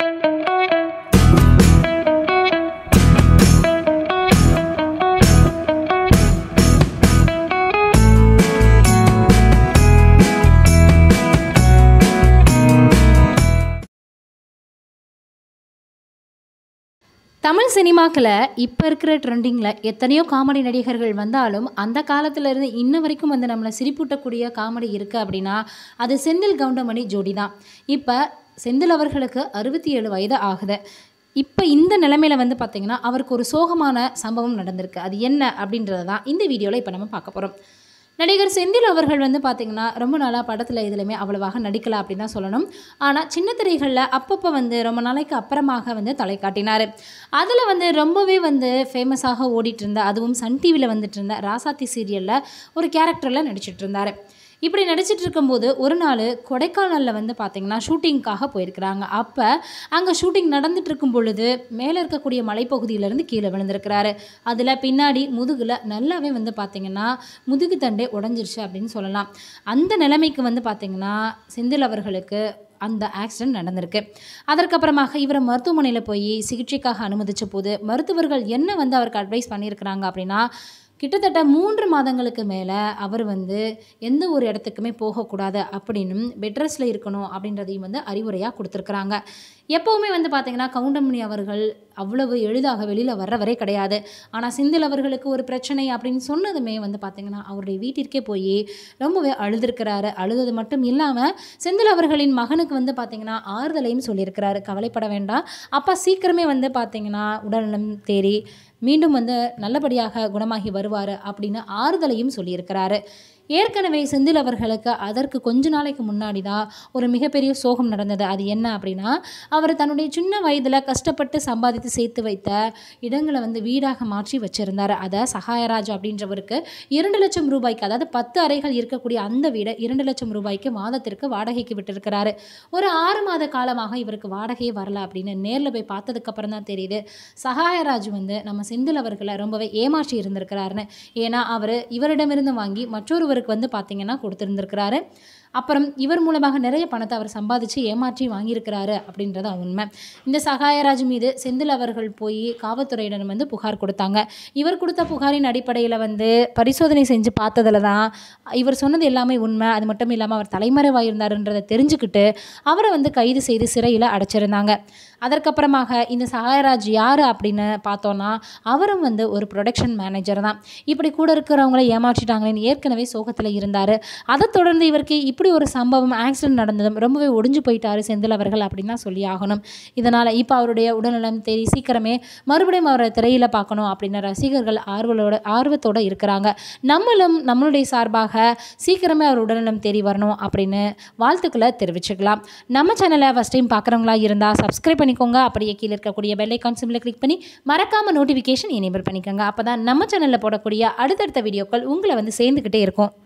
தமிழ் சினிமாக்களில் இப்போ இருக்கிற ட்ரெண்டிங்கில் எத்தனையோ காமெடி நடிகர்கள் வந்தாலும் அந்த காலத்துல இருந்து இன்ன வரைக்கும் வந்து நம்மளை சிரிப்பூட்டக்கூடிய காமெடி இருக்குது அப்படின்னா அது செந்தில் கவுண்டமணி ஜோடி தான் இப்போ செந்தில் அவர்களுக்கு அறுபத்தி ஏழு வயது ஆகுது இப்போ இந்த நிலைமையில வந்து பார்த்திங்கன்னா அவருக்கு ஒரு சோகமான சம்பவம் நடந்திருக்கு அது என்ன அப்படின்றது தான் இந்த வீடியோவில் இப்போ நம்ம பார்க்க போகிறோம் நடிகர் செந்தில் அவர்கள் வந்து பார்த்திங்கன்னா ரொம்ப நாளாக படத்தில் இதுலையுமே அவ்வளவாக நடிக்கல அப்படின்னு தான் சொல்லணும் ஆனால் சின்ன திரைகளில் அப்பப்போ வந்து ரொம்ப நாளைக்கு அப்புறமாக வந்து தலை காட்டினார் அதில் வந்து ரொம்பவே வந்து ஃபேமஸாக ஓடிட்டு இருந்த அதுவும் சன் டிவியில் வந்துட்டு இருந்த ராசாத்தி சீரியலில் ஒரு கேரக்டரில் நடிச்சிட்டு இருந்தார் இப்படி நடிச்சிட்டு இருக்கும்போது ஒரு நாள் கொடைக்கானலில் வந்து பார்த்திங்கன்னா ஷூட்டிங்க்காக போயிருக்கிறாங்க அப்போ அங்கே ஷூட்டிங் நடந்துட்டு இருக்கும் பொழுது மேலே இருக்கக்கூடிய மலைப்பகுதியிலேருந்து கீழே விழுந்திருக்கிறாரு அதில் பின்னாடி முதுகில் நல்லாவே வந்து பார்த்திங்கன்னா முதுகு தண்டே உடஞ்சிருச்சு அப்படின்னு சொல்லலாம் அந்த நிலைமைக்கு வந்து பார்த்திங்கன்னா செந்தில் அவர்களுக்கு அந்த ஆக்சிடென்ட் நடந்திருக்கு அதற்கப்புறமாக இவரை மருத்துவமனையில் போய் சிகிச்சைக்காக அனுமதிச்ச போது மருத்துவர்கள் என்ன வந்து அவருக்கு அட்வைஸ் பண்ணியிருக்கிறாங்க அப்படின்னா கிட்டத்தட்ட மூன்று மாதங்களுக்கு மேலே அவர் வந்து எந்த ஒரு இடத்துக்குமே போகக்கூடாது அப்படின்னும் பெட்ரெஸ்டில் இருக்கணும் அப்படின்றதையும் வந்து அறிவுரையாக கொடுத்துருக்குறாங்க எப்போவுமே வந்து பார்த்திங்கன்னா கவுண்டமணி அவர்கள் அவ்வளவு எளிதாக வெளியில் வர்றவரே கிடையாது ஆனால் செந்தில் அவர்களுக்கு ஒரு பிரச்சனை அப்படின்னு சொன்னதுமே வந்து பார்த்திங்கன்னா அவருடைய வீட்டிற்கே போய் ரொம்பவே அழுதுருக்கிறாரு அழுதது மட்டும் இல்லாமல் செந்தில் அவர்களின் மகனுக்கு வந்து பார்த்திங்கன்னா ஆறுதலையும் சொல்லியிருக்கிறாரு கவலைப்பட வேண்டாம் அப்பா சீக்கிரமே வந்து பார்த்திங்கன்னா உடல்நலம் தேறி மீண்டும் வந்து நல்லபடியாக குணமாகி வருவார் அப்படின்னு ஆறுதலையும் சொல்லியிருக்கிறாரு ஏற்கனவே செந்தில் அவர்களுக்கு அதற்கு கொஞ்ச நாளைக்கு முன்னாடி தான் ஒரு மிகப்பெரிய சோகம் நடந்தது அது என்ன அப்படின்னா அவர் தன்னுடைய சின்ன வயதில் கஷ்டப்பட்டு சம்பாதித்து சேர்த்து வைத்த இடங்களை வந்து வீடாக மாற்றி வச்சிருந்தார் அதை சகாயராஜ் அப்படின்றவருக்கு இரண்டு லட்சம் ரூபாய்க்கு அதாவது பத்து அறைகள் இருக்கக்கூடிய அந்த வீடை இரண்டு லட்சம் ரூபாய்க்கு மாதத்திற்கு வாடகைக்கு விட்டிருக்கிறாரு ஒரு ஆறு மாத காலமாக இவருக்கு வாடகையே வரல அப்படின்னு நேரில் போய் பார்த்ததுக்கப்புறம் தான் தெரியுது சகாயராஜ் வந்து நம்ம செந்தில் அவர்களை ரொம்பவே ஏமாற்றி இருந்திருக்கிறாருன்னு ஏன்னா அவர் இவரிடமிருந்து வாங்கி மற்றொருவருக்கு வந்து பார்த்தீங்கன்னா கொடுத்துருந்துருக்கிறாரு அப்புறம் இவர் மூலமாக நிறைய பணத்தை அவர் சம்பாதிச்சு ஏமாற்றி வாங்கியிருக்கிறாரு அப்படின்றது உண்மை இந்த சகாயராஜ் மீது செந்தில் அவர்கள் போய் காவல்துறையிடம் வந்து புகார் கொடுத்தாங்க இவர் கொடுத்த புகாரின் அடிப்படையில் வந்து பரிசோதனை செஞ்சு பார்த்ததுல தான் இவர் சொன்னது எல்லாமே உண்மை அது மட்டும் இல்லாமல் அவர் தலைமறைவாக இருந்தாருன்றதை தெரிஞ்சுக்கிட்டு அவரை வந்து கைது செய்து சிறையில் அடைச்சிருந்தாங்க அதற்கப்புறமாக இந்த சகாயராஜ் யார் அப்படின்னு பார்த்தோன்னா அவரும் வந்து ஒரு ப்ரொடக்ஷன் மேனேஜர் தான் இப்படி கூட இருக்கிறவங்கள ஏமாற்றிட்டாங்களேன்னு ஏற்கனவே சோகத்தில் இருந்தார் அதை தொடர்ந்து இவருக்கு இப்படி ஒரு சம்பவம் ஆக்சிடென்ட் நடந்ததும் ரொம்பவே ஒடிஞ்சு போயிட்டாரு செந்தில் அவர்கள் அப்படின்னு தான் சொல்லி ஆகணும் இதனால் இப்போ அவருடைய உடல்நலம் தேடி சீக்கிரமே மறுபடியும் அவரை திரையில் பார்க்கணும் அப்படின்னு ரசிகர்கள் ஆர்வலோட ஆர்வத்தோடு இருக்கிறாங்க நம்மளும் நம்மளுடைய சார்பாக சீக்கிரமே அவர் உடல்நலம் தேடி வரணும் அப்படின்னு வாழ்த்துக்களை தெரிவிச்சுக்கலாம் நம்ம சேனலை ஃபஸ்ட் டைம் பார்க்குறவங்களா இருந்தால் சப்ஸ்கிரைப் பண்ணிக்கோங்க அப்படியே கீழே இருக்கக்கூடிய பெல் ஐக்கான் சிம்மில் கிளிக் பண்ணி மறக்காமல் நோட்டிஃபிகேஷன் எனேபிள் பண்ணிக்கோங்க அப்போ தான் நம்ம சேனலில் போடக்கூடிய அடுத்தடுத்த வீடியோக்கள் உங்களை வந்து சேர்ந்துக்கிட்டே இருக்கும்